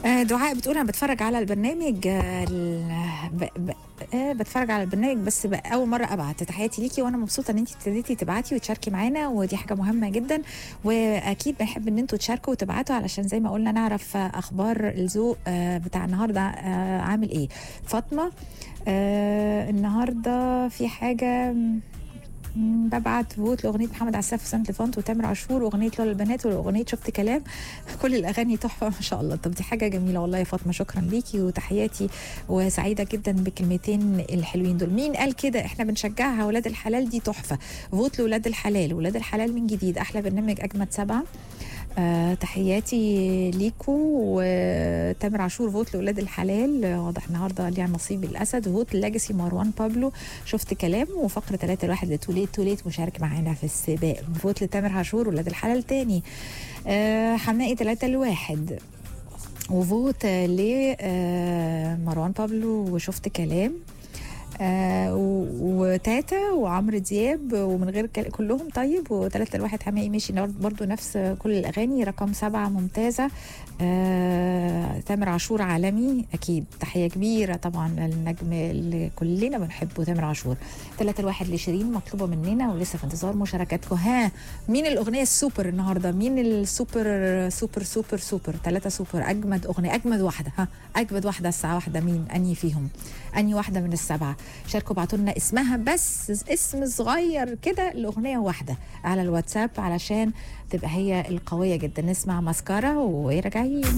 آه، دعاء بتقول انا بتفرج على البرنامج آه، ال- ب... ب... آه، بتفرج على البرنامج بس ب... اول مره ابعت تحياتي ليكي وانا مبسوطه ان انت ابتديتي تبعتي وتشاركي معانا ودي حاجه مهمه جدا واكيد بنحب ان انتوا تشاركوا وتبعتوا علشان زي ما قلنا نعرف آه، اخبار الذوق آه، بتاع النهارده آه، عامل ايه فاطمه آه النهارده في حاجه مم، ببعت فوت لاغنيه محمد عساف وسام لفونت وتامر عاشور واغنيه لولا البنات واغنيه شفت كلام كل الاغاني تحفه ما شاء الله طب دي حاجه جميله والله يا فاطمه شكرا ليكي وتحياتي وسعيده جدا بالكلمتين الحلوين دول مين قال كده احنا بنشجعها ولاد الحلال دي تحفه فوت لولاد الحلال ولاد الحلال من جديد احلى برنامج اجمد سبعه آه تحياتي ليكو وتامر عاشور فوت لاولاد الحلال آه، واضح النهارده ليها نصيب الاسد فوت لاجاسي مروان بابلو شفت كلام وفقره 3 الواحد لتوليت توليت مشارك معانا في السباق فوت لتامر عاشور ولاد الحلال تاني آه حمائي 3 لواحد وفوت لمروان بابلو وشفت كلام آه و- وتاتا وعمرو دياب ومن غير كل- كلهم طيب وثلاثة الواحد حماقي ماشي النهارده برضو نفس كل الأغاني رقم سبعة ممتازة آه تامر عاشور عالمي أكيد تحية كبيرة طبعا للنجم اللي كلنا بنحبه تامر عاشور ثلاثة الواحد لشيرين مطلوبة مننا ولسه في انتظار مشاركاتكم ها مين الأغنية السوبر النهارده مين السوبر سوبر سوبر سوبر ثلاثة سوبر أجمد أغنية أجمد واحدة ها أجمد واحدة الساعة واحدة مين أنهي فيهم أنهي واحدة من السبعة شاركوا ابعتوا لنا اسمها بس اسم صغير كده الأغنية واحدة على الواتساب علشان تبقى هي القوية جدا نسمع ماسكارا وراجعين